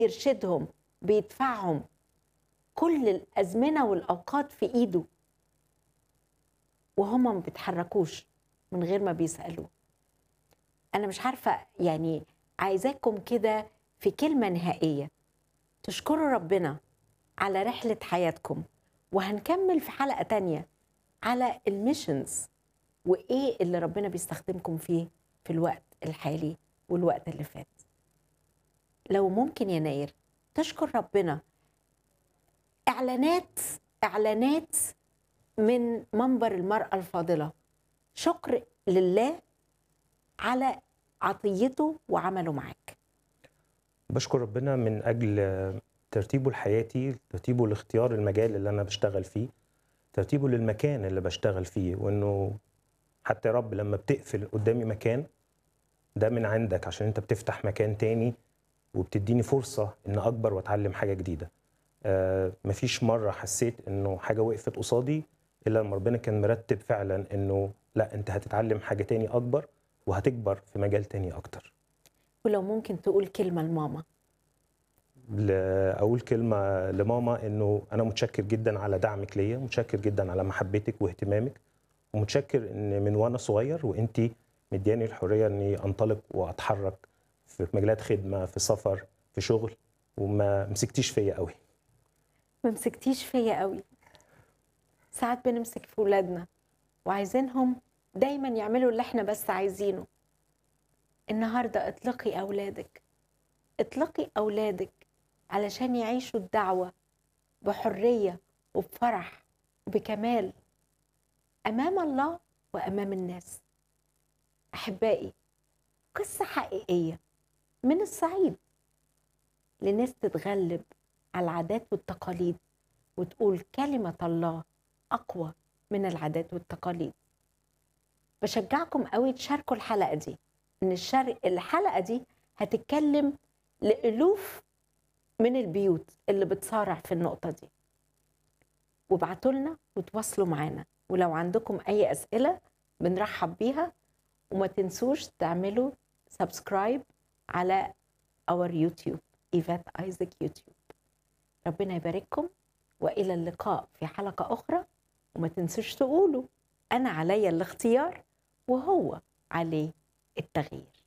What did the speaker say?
بيرشدهم بيدفعهم كل الازمنه والاوقات في ايده وهم ما بيتحركوش من غير ما بيسالوه انا مش عارفه يعني عايزاكم كده في كلمه نهائيه تشكروا ربنا على رحله حياتكم وهنكمل في حلقه تانية على الميشنز وايه اللي ربنا بيستخدمكم فيه في الوقت الحالي والوقت اللي فات لو ممكن يا ناير تشكر ربنا اعلانات اعلانات من منبر المراه الفاضله شكر لله على عطيته وعمله معاك بشكر ربنا من اجل ترتيبه لحياتي ترتيبه لاختيار المجال اللي انا بشتغل فيه ترتيبه للمكان اللي بشتغل فيه وانه حتى يا رب لما بتقفل قدامي مكان ده من عندك عشان انت بتفتح مكان تاني وبتديني فرصة ان اكبر واتعلم حاجة جديدة آه مفيش مرة حسيت انه حاجة وقفت قصادي الا لما ربنا كان مرتب فعلا انه لا انت هتتعلم حاجة تاني اكبر وهتكبر في مجال تاني اكتر ولو ممكن تقول كلمه لماما ل- اقول كلمه لماما انه انا متشكر جدا على دعمك ليا متشكر جدا على محبتك واهتمامك ومتشكر ان من وانا صغير وانت مدياني الحريه اني انطلق واتحرك في مجالات خدمه في سفر في شغل وما مسكتيش فيا قوي ما مسكتيش فيا قوي ساعات بنمسك في ولادنا وعايزينهم دايما يعملوا اللي احنا بس عايزينه النهارده اطلقي اولادك اطلقي اولادك علشان يعيشوا الدعوه بحريه وبفرح وبكمال امام الله وامام الناس احبائي قصه حقيقيه من الصعيد لناس تتغلب على العادات والتقاليد وتقول كلمة الله أقوى من العادات والتقاليد بشجعكم قوي تشاركوا الحلقة دي إن الشر... الحلقة دي هتتكلم لألوف من البيوت اللي بتصارع في النقطة دي وابعتوا لنا وتواصلوا معانا ولو عندكم أي أسئلة بنرحب بيها وما تنسوش تعملوا سبسكرايب على اور يوتيوب ايفات ايزك يوتيوب ربنا يبارككم والى اللقاء في حلقه اخرى وما تنسوش تقولوا انا عليا الاختيار وهو عليه التغيير